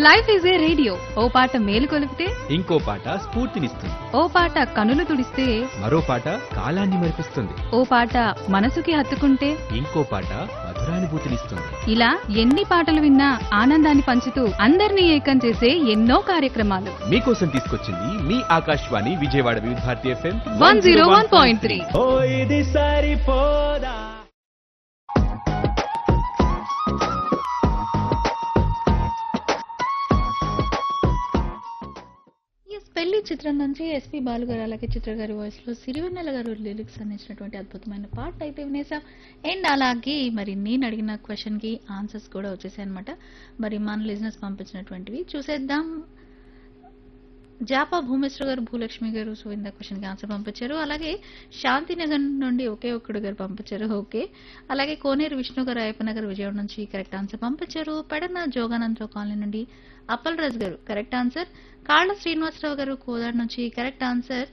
life is a radio ఓ పాట మేలు కొలిపితే ఇంకో పాట స్ఫూర్తినిస్తుంది ఓ పాట కనులు తుడిస్తే మరో పాట కాలాన్ని మరిపిస్తుంది ఓ పాట మనసుకి హత్తుకుంటే ఇంకో పాట మధురానుభూతినిస్తుంది ఇలా ఎన్ని పాటలు విన్నా ఆనందాన్ని పంచుతూ అందరినీ ఏకం చేసే ఎన్నో కార్యక్రమాలు మీకోసం తీసుకొచ్చింది మీ Akashvani Vijayawada Vividh Bharati FM one zero one point three ఓ ఇది సరిపోదా ఎస్ పెళ్లి చిత్రం నుంచి ఎస్పి బాలు గారు అలాగే చిత్ర గారి వాయిస్ లో సిరివెన్నెల గారు లిరిక్స్ అందించినటువంటి అద్భుతమైన పాట అయితే వినేసాం అండ్ అలాగే మరి నేను అడిగిన క్వశ్చన్ కి ఆన్సర్స్ కూడా వచ్చేసాయి అనమాట మరి మన లిజినెస్ పంపించినటువంటివి చూసేద్దాం జాపా భూమేశ్వర గారు భూలక్ష్మి గారు సో ఇందా క్వశ్చన్ కి ఆన్సర్ పంపించారు అలాగే శాంతినగర్ నుండి ఒకే ఒక్కడు గారు పంపించారు ఓకే అలాగే కోనేరు విష్ణు గారు అయ్యప్పనగర్ విజయవాడ నుంచి కరెక్ట్ ఆన్సర్ పంపించారు పెడన జోగానందరావు కాలనీ నుండి అప్పల్ రాజ్ గారు కరెక్ట్ ఆన్సర్ కాళ్ళ శ్రీనివాసరావు గారు కోదాడు నుంచి కరెక్ట్ ఆన్సర్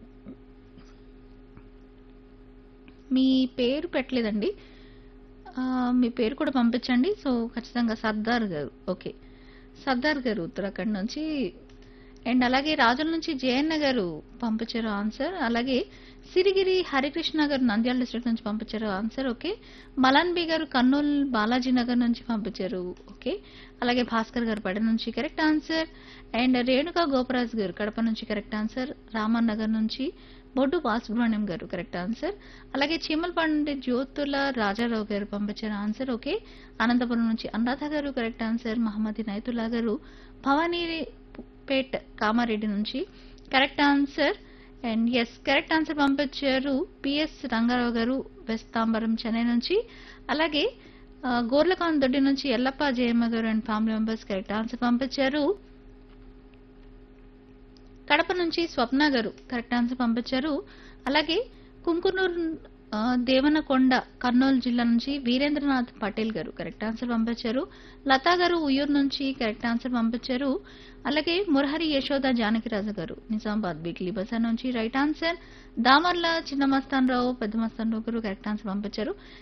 మీ పేరు పెట్టలేదండి ఆ, మీ పేరు కూడా పంపించండి సో ఖచ్చితంగా సర్దార్ గారు ఓకే సర్దార్ గారు ఉత్తరాఖండ్ నుంచి అండ్ అలాగే రాజుల నుంచి జయన్న గారు పంపించారు ఆన్సర్ అలాగే సిరిగిరి హరికృష్ణ గారు నంద్యాల డిస్ట్రిక్ట్ నుంచి పంపించారు ఆన్సర్ ఓకే మలాన్ బి గారు కర్నూలు బాలాజీ నగర్ నుంచి పంపించారు ఓకే అలాగే భాస్కర్ గారు పడ నుంచి correct answer and Renuka Goparaju garu Kadapa నుంచి కరెక్ట్ ఆన్సర్ రామన్ నగర్ నుంచి బొడ్డు బాలసుబ్రహ్మణ్యం గారు కరెక్ట్ ఆన్సర్ అలాగే చీమలపాడు నుండి జ్యోతుల రాజారావు గారు పంపించారు ఆన్సర్ ఓకే అనంతపురం నుంచి అనురాధ గారు కరెక్ట్ ఆన్సర్ మహమ్మద్ నైతుల్లా గారు భవానీ పేట్ కామారెడ్డి నుంచి correct answer and S correct answer పంపించారు పిఎస్ రంగారావు గారు వెస్ట్ తాంబరం చెన్నై నుంచి అలాగే ఆ, గోర్లకాన్ దొడ్డి నుంచి Ellappa Jayamma garu and family members correct answer పంపించారు కడప నుంచి స్వప్న గారు కరెక్ట్ ఆన్సర్ పంపించారు అలాగే కుంకునూరు ఆ, దేవనకొండ కర్నూలు జిల్లా నుంచి వీరేంద్రనాథ్ పటేల్ గారు కరెక్ట్ ఆన్సర్ పంపించారు లతా గారు ఉయ్యూరు నుంచి కరెక్ట్ ఆన్సర్ పంపించారు అలాగే మురహరి యశోద జానకిరాజు గారు నిజామాబాద్ వీక్లీ బజార్ నుంచి రైట్ ఆన్సర్ దామర్ల చిన్న మస్తాన్ రావు పెద్ద మస్తాన్ రావు గారు కరెక్ట్ ఆన్సర్ పంపించారు